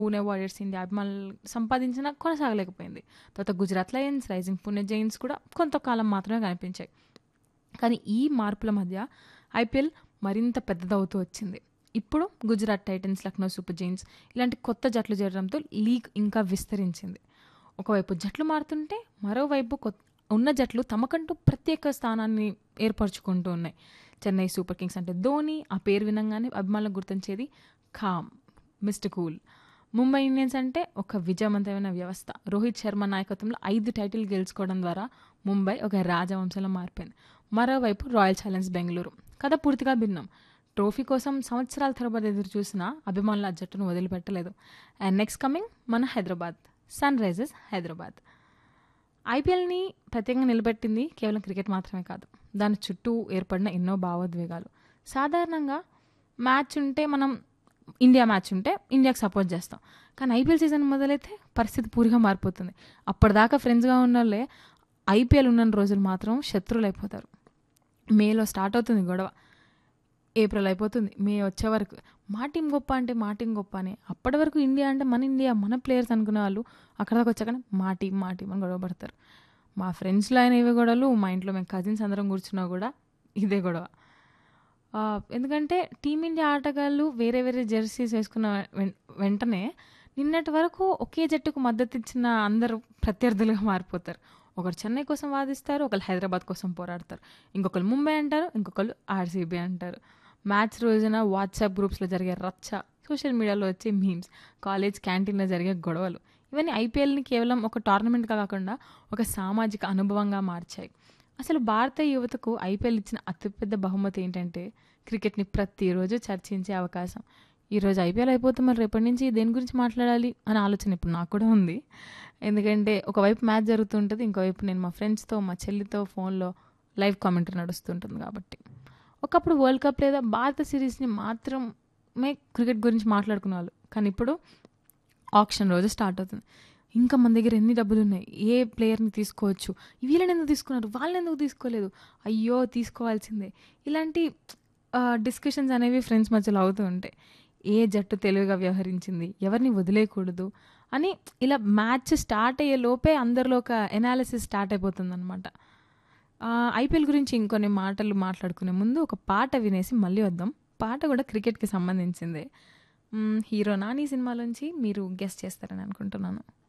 Pune warriors India అభిమానులు సంపాదించినా కొనసాగలేకపోయింది తర్వాత Gujarat Lions Rising Pune Giants కూడా కొంతకాలం మాత్రమే కనిపించాయి కానీ ఈ మార్పుల మధ్య ఐపీఎల్ మరింత పెద్దదవుతూ వచ్చింది ఇప్పుడు Gujarat Titans Lucknow Super Giants ఇలాంటి కొత్త జట్లు చేరడంతో లీగ్ ఇంకా విస్తరించింది ఒకవైపు జట్లు మారుతుంటే మరోవైపు కొత్త ఉన్న జట్లు తమకంటూ ప్రత్యేక స్థానాన్ని ఏర్పరచుకుంటూ ఉన్నాయి చెన్నై సూపర్ కింగ్స్ అంటే ధోని ఆ పేరు వినంగానే అభిమానులకు గుర్తించేది ఖామ్ మిస్టర్ కూల్ ముంబై ఇండియన్స్ అంటే ఒక విజయవంతమైన వ్యవస్థ రోహిత్ శర్మ నాయకత్వంలో ఐదు టైటిల్ గెలుచుకోవడం ద్వారా ముంబై ఒక రాజవంశంలో మారిపోయింది మరోవైపు రాయల్ ఛాలెంజ్ బెంగళూరు కథ పూర్తిగా భిన్నం ట్రోఫీ కోసం సంవత్సరాల తరబడి ఎదురు చూసిన అభిమానుల ఆ జట్టును వదిలిపెట్టలేదు అండ్ నెక్స్ట్ కమింగ్ మన హైదరాబాద్ సన్ రైజర్స్ హైదరాబాద్ ఐపీఎల్ని ప్రత్యేకంగా నిలబెట్టింది కేవలం క్రికెట్ మాత్రమే కాదు దాని చుట్టూ ఏర్పడిన ఎన్నో భావోద్వేగాలు సాధారణంగా మ్యాచ్ ఉంటే మనం ఇండియా మ్యాచ్ ఉంటే ఇండియాకి సపోర్ట్ చేస్తాం కానీ ఐపీఎల్ సీజన్ మొదలైతే పరిస్థితి పూర్తిగా మారిపోతుంది అప్పటిదాకా ఫ్రెండ్స్గా ఉన్న వాళ్ళే ఐపీఎల్ ఉన్న రోజులు మాత్రం శత్రువులు అయిపోతారు మేలో స్టార్ట్ అవుతుంది గొడవ ఏప్రిల్ అయిపోతుంది మే వచ్చే వరకు మా టీం గొప్ప అంటే మా టీం గొప్ప అని అప్పటి వరకు ఇండియా అంటే మన ఇండియా మన ప్లేయర్స్ అనుకునే వాళ్ళు అక్కడ దాకా వచ్చాక మా టీం మా టీం అని గొడవ పడతారు మా ఫ్రెండ్స్లో అయిన ఇవే గొడవలు మా ఇంట్లో మేము కజిన్స్ అందరం కూర్చున్నా కూడా ఇదే గొడవ ఎందుకంటే టీమిండియా ఆటగాళ్ళు వేరే వేరే జెర్సీస్ వేసుకున్న వెంటనే నిన్నటి వరకు ఒకే జట్టుకు మద్దతు ఇచ్చిన అందరూ ప్రత్యర్థులుగా మారిపోతారు ఒకరు చెన్నై కోసం వాదిస్తారు ఒకరు హైదరాబాద్ కోసం పోరాడతారు ఇంకొకరు ముంబై అంటారు ఇంకొకరు ఆర్సీబీ అంటారు మ్యాచ్ రోజున వాట్సాప్ గ్రూప్స్లో జరిగే రచ్చ సోషల్ మీడియాలో వచ్చే మీమ్స్ కాలేజ్ క్యాంటీన్లో జరిగే గొడవలు ఇవన్నీ ఐపీఎల్ని కేవలం ఒక టోర్నమెంట్గా కాకుండా ఒక సామాజిక అనుభవంగా మార్చాయి అసలు భారత యువతకు ఐపీఎల్ ఇచ్చిన అతిపెద్ద బహుమతి ఏంటంటే క్రికెట్ని ప్రతిరోజు చర్చించే అవకాశం ఈరోజు ఐపీఎల్ అయిపోతే మరి రేపటి నుంచి దేని గురించి మాట్లాడాలి అనే ఆలోచన ఇప్పుడు నాకు కూడా ఉంది ఎందుకంటే ఒకవైపు మ్యాచ్ జరుగుతుంటుంది ఇంకోవైపు నేను మా ఫ్రెండ్స్తో మా చెల్లితో ఫోన్లో లైవ్ కామెంటరీ నడుస్తుంటుంది కాబట్టి ఒకప్పుడు వరల్డ్ కప్ లేదా భారత సిరీస్ని మాత్రమే క్రికెట్ గురించి మాట్లాడుకునే వాళ్ళు కానీ ఇప్పుడు ఆప్షన్ రోజు స్టార్ట్ అవుతుంది ఇంకా మన దగ్గర ఎన్ని డబ్బులు ఉన్నాయి ఏ ప్లేయర్ని తీసుకోవచ్చు వీళ్ళని ఎందుకు తీసుకున్నారు వాళ్ళని ఎందుకు తీసుకోలేదు అయ్యో తీసుకోవాల్సిందే ఇలాంటి డిస్కషన్స్ అనేవి ఫ్రెండ్స్ మధ్యలో అవుతూ ఉంటాయి ఏ జట్టు తెలివిగా వ్యవహరించింది ఎవరిని వదిలేయకూడదు అని ఇలా మ్యాచ్ స్టార్ట్ అయ్యే లోపే అందరిలో ఒక ఎనాలిసిస్ స్టార్ట్ అయిపోతుంది అనమాట ఐపీఎల్ గురించి ఇంకొన్ని మాటలు మాట్లాడుకునే ముందు ఒక పాట వినేసి మళ్ళీ వద్దాం పాట కూడా క్రికెట్కి సంబంధించిందే హీరో నాని సినిమాలోంచి మీరు గెస్ట్ చేస్తారని అనుకుంటున్నాను